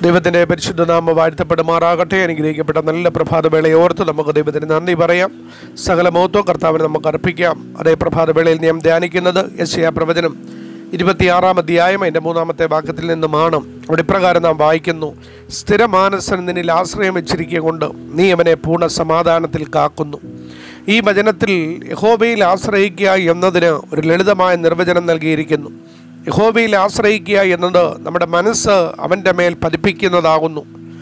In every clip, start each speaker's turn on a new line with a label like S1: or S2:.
S1: ദൈവത്തിൻ്റെ പരിശുദ്ധ നാമ വാഴ്ത്തപ്പെടുമാറാകട്ടെ അനുഗ്രഹിക്കപ്പെട്ട നല്ല പ്രഭാതവേളയെ ഓർത്ത് നമുക്ക് ദൈവത്തിന് നന്ദി പറയാം സകല മഹത്വം കർത്താവിന് നമുക്ക് അർപ്പിക്കാം അതേ പ്രഭാതവേളയിൽ ഞാൻ ധ്യാനിക്കുന്നത് യശയാ പ്രവചനം ഇരുപത്തിയാറാം അധ്യായം അതിൻ്റെ മൂന്നാമത്തെ വാക്യത്തിൽ നിന്നുമാണ് അവിടെ ഇപ്രകാരം നാം വായിക്കുന്നു സ്ഥിരമാനസൻ നിന്നിൽ ആശ്രയം വെച്ചിരിക്കുക കൊണ്ട് നീ അവനെ പൂർണ്ണ സമാധാനത്തിൽ കാക്കുന്നു ഈ വചനത്തിൽ യഹോബയിൽ ആശ്രയിക്കുക എന്നതിന് ഒരു ലളിതമായ നിർവചനം നൽകിയിരിക്കുന്നു യഹോബയിൽ ആശ്രയിക്കുക എന്നത് നമ്മുടെ മനസ്സ് അവൻ്റെ മേൽ പതിപ്പിക്കുന്നതാകുന്നു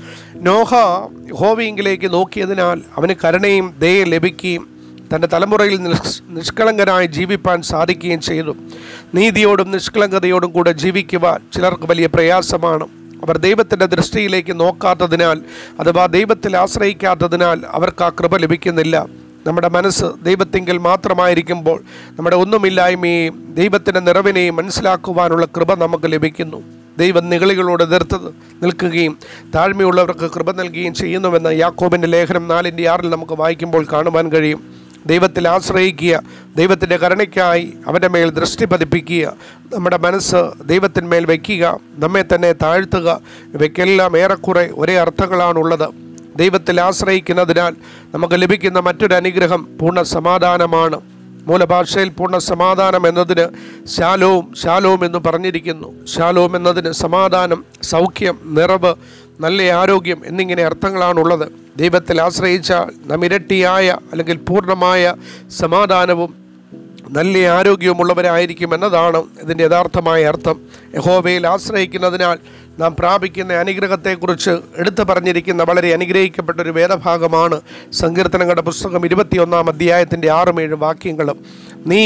S1: നോഹ യഹോവയെങ്കിലേക്ക് നോക്കിയതിനാൽ അവന് കരുണയും ദയ ലഭിക്കുകയും തൻ്റെ തലമുറയിൽ നിഷ് നിഷ്കളങ്കനായി ജീവിപ്പാൻ സാധിക്കുകയും ചെയ്തു നീതിയോടും നിഷ്കളങ്കതയോടും കൂടെ ജീവിക്കുവാൻ ചിലർക്ക് വലിയ പ്രയാസമാണ് അവർ ദൈവത്തിൻ്റെ ദൃഷ്ടിയിലേക്ക് നോക്കാത്തതിനാൽ അഥവാ ദൈവത്തിൽ ആശ്രയിക്കാത്തതിനാൽ അവർക്ക് ആ കൃപ ലഭിക്കുന്നില്ല നമ്മുടെ മനസ്സ് ദൈവത്തിങ്കിൽ മാത്രമായിരിക്കുമ്പോൾ നമ്മുടെ ഒന്നുമില്ലായ്മയെയും ദൈവത്തിൻ്റെ നിറവിനെയും മനസ്സിലാക്കുവാനുള്ള കൃപ നമുക്ക് ലഭിക്കുന്നു ദൈവം നികളികളോട് എതിർത്ത് നിൽക്കുകയും താഴ്മയുള്ളവർക്ക് കൃപ നൽകുകയും ചെയ്യുന്നുവെന്ന് യാക്കോബിൻ്റെ ലേഖനം നാലിൻ്റെ ആറിൽ നമുക്ക് വായിക്കുമ്പോൾ കാണുവാൻ കഴിയും ദൈവത്തിൽ ആശ്രയിക്കുക ദൈവത്തിൻ്റെ കരുണയ്ക്കായി അവൻ്റെ മേൽ ദൃഷ്ടി പതിപ്പിക്കുക നമ്മുടെ മനസ്സ് ദൈവത്തിന്മേൽ വയ്ക്കുക നമ്മെ തന്നെ താഴ്ത്തുക ഇവയ്ക്കെല്ലാം ഏറെക്കുറെ ഒരേ അർത്ഥങ്ങളാണുള്ളത് ദൈവത്തിൽ ആശ്രയിക്കുന്നതിനാൽ നമുക്ക് ലഭിക്കുന്ന മറ്റൊരു അനുഗ്രഹം പൂർണ്ണ സമാധാനമാണ് മൂലഭാഷയിൽ പൂർണ്ണ സമാധാനം എന്നതിന് ശാലോം ശാലോം എന്ന് പറഞ്ഞിരിക്കുന്നു ശാലോം എന്നതിന് സമാധാനം സൗഖ്യം നിറവ് നല്ല ആരോഗ്യം എന്നിങ്ങനെ അർത്ഥങ്ങളാണുള്ളത് ദൈവത്തിൽ ആശ്രയിച്ചാൽ നാം ഇരട്ടിയായ അല്ലെങ്കിൽ പൂർണ്ണമായ സമാധാനവും നല്ല ആരോഗ്യവുമുള്ളവരായിരിക്കും എന്നതാണ് ഇതിൻ്റെ യഥാർത്ഥമായ അർത്ഥം യഹോവയിൽ ആശ്രയിക്കുന്നതിനാൽ നാം പ്രാപിക്കുന്ന അനുഗ്രഹത്തെക്കുറിച്ച് എടുത്തു പറഞ്ഞിരിക്കുന്ന വളരെ അനുഗ്രഹിക്കപ്പെട്ട ഒരു വേദഭാഗമാണ് സങ്കീർത്തനങ്ങളുടെ പുസ്തകം ഇരുപത്തിയൊന്നാം അധ്യായത്തിൻ്റെ ആറും ഏഴ് വാക്യങ്ങളും നീ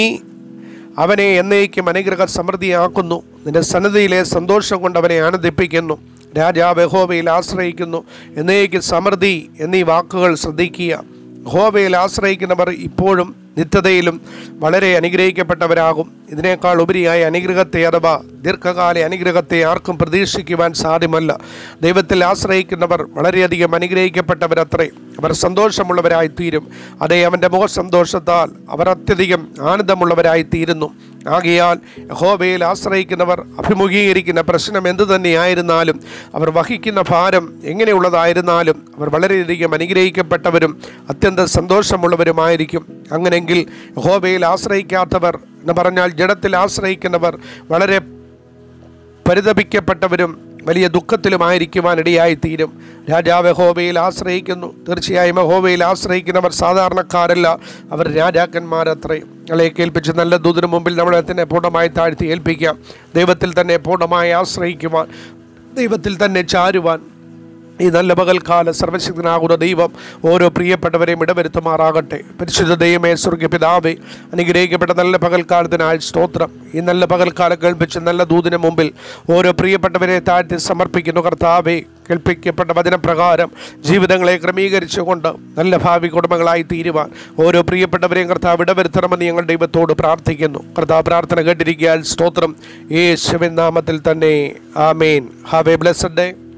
S1: അവനെ എന്നേക്കും അനുഗ്രഹ സമൃദ്ധിയാക്കുന്നു നിന്റെ സന്നദ്ധിയിലെ സന്തോഷം കൊണ്ട് അവനെ ആനന്ദിപ്പിക്കുന്നു രാജാവ് യഹോവയിൽ ആശ്രയിക്കുന്നു എന്നേക്കും സമൃദ്ധി എന്നീ വാക്കുകൾ ശ്രദ്ധിക്കുക യഹോവയിൽ ആശ്രയിക്കുന്നവർ ഇപ്പോഴും നിത്യതയിലും വളരെ അനുഗ്രഹിക്കപ്പെട്ടവരാകും ഇതിനേക്കാൾ ഉപരിയായ അനുഗ്രഹത്തെ അഥവാ ദീർഘകാല അനുഗ്രഹത്തെ ആർക്കും പ്രതീക്ഷിക്കുവാൻ സാധ്യമല്ല ദൈവത്തിൽ ആശ്രയിക്കുന്നവർ വളരെയധികം അനുഗ്രഹിക്കപ്പെട്ടവരത്രേ അവർ സന്തോഷമുള്ളവരായി തീരും അതേ അവൻ്റെ മുഖ സന്തോഷത്താൽ അവർ അത്യധികം ആനന്ദമുള്ളവരായി തീരുന്നു ആകയാൽ യഹോവയിൽ ആശ്രയിക്കുന്നവർ അഭിമുഖീകരിക്കുന്ന പ്രശ്നം എന്തു തന്നെയായിരുന്നാലും അവർ വഹിക്കുന്ന ഭാരം എങ്ങനെയുള്ളതായിരുന്നാലും അവർ വളരെയധികം അനുഗ്രഹിക്കപ്പെട്ടവരും അത്യന്തം സന്തോഷമുള്ളവരുമായിരിക്കും അങ്ങനെങ്കിൽ യഹോവയിൽ ആശ്രയിക്കാത്തവർ എന്ന് പറഞ്ഞാൽ ജഡത്തിൽ ആശ്രയിക്കുന്നവർ വളരെ പരിതപിക്കപ്പെട്ടവരും വലിയ ദുഃഖത്തിലുമായിരിക്കുവാൻ ഇടയായി തീരും രാജാവ് ഹോബയിൽ ആശ്രയിക്കുന്നു തീർച്ചയായും ഹോബയിൽ ആശ്രയിക്കുന്നവർ സാധാരണക്കാരല്ല അവർ രാജാക്കന്മാരത്രയും ഞങ്ങളെ കേൾപ്പിച്ച് നല്ല ദൂതിന് മുമ്പിൽ നമ്മളെ തന്നെ പൂർണ്ണമായി താഴ്ത്തി ഏൽപ്പിക്കാം ദൈവത്തിൽ തന്നെ പൂർണ്ണമായി ആശ്രയിക്കുവാൻ ദൈവത്തിൽ തന്നെ ചാരുവാൻ ഈ നല്ല പകൽക്കാല സർവശക്തനാകുന്ന ദൈവം ഓരോ പ്രിയപ്പെട്ടവരെയും ഇടവരുത്തുമാറാകട്ടെ പരിശുദ്ധ ദൈവമേ സ്വർഗ്ഗ പിതാവേ അനുഗ്രഹിക്കപ്പെട്ട നല്ല പകൽക്കാലത്തിനായി സ്തോത്രം ഈ നല്ല പകൽക്കാലം കേൾപ്പിച്ച് നല്ല ദൂതിന് മുമ്പിൽ ഓരോ പ്രിയപ്പെട്ടവരെ താഴ്ത്തി സമർപ്പിക്കുന്നു കർത്താവേ കേൾപ്പിക്കപ്പെട്ട വചനപ്രകാരം ജീവിതങ്ങളെ ക്രമീകരിച്ചുകൊണ്ട് നല്ല ഭാവി കുടുംബങ്ങളായി തീരുവാൻ ഓരോ പ്രിയപ്പെട്ടവരെയും കർത്താവ് ഇടവരുത്തണമെന്ന് ഞങ്ങൾ ദൈവത്തോട് പ്രാർത്ഥിക്കുന്നു കർത്താവ് പ്രാർത്ഥന കേട്ടിരിക്കാൻ സ്തോത്രം യേശുവിൻ നാമത്തിൽ തന്നെ ആമേൻ ഹാവ് എ ബ്ലെസ്ഡ് ഡേ